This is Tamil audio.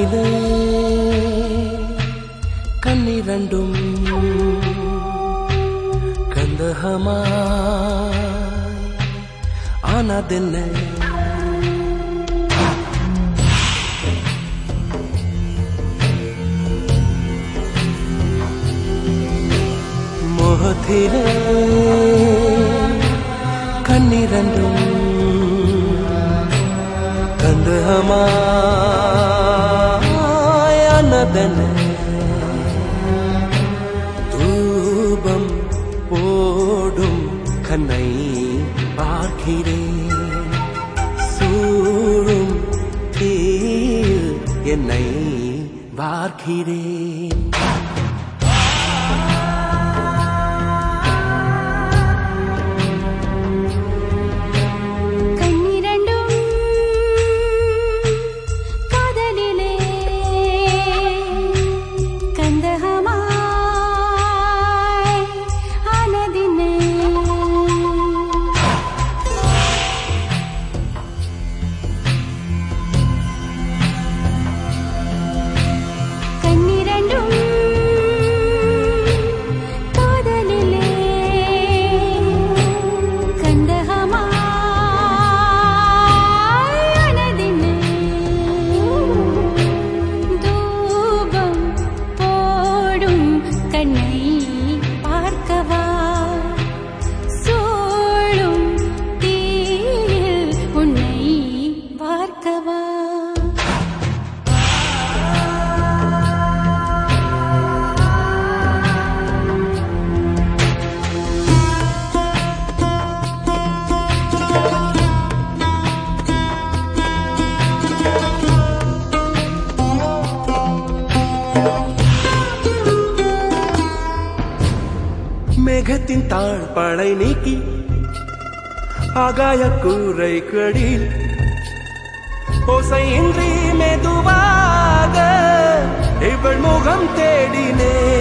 மோகத்திலே கண்ணிரண்டும் கந்தகமாய் ஆனதென்ன மோகத்திலே கண்ணிரண்டும் கந்தகமாயானதன தூபம் ஓடும் கண்ணை பார்க்கிறேன் சூழும் தீயில் என்னை பார்க்கிறேன் கண்ணிரண்டும் காதலிலே கந்தகமாய் ஆனதினே கண்ணிரண்டும் காதலிலே கந்தகமாய் ஆனதினே தூபம் போடும் கண்ணை பார்க்கவா சூழும் தீயில் உன்னை பார்க்கவா மேகத்தின் தாழ்படை நீக்கி ஆகாய கூரை கடில் ஓசையின்றி மெதுவாக இவள் முகம் தேடினே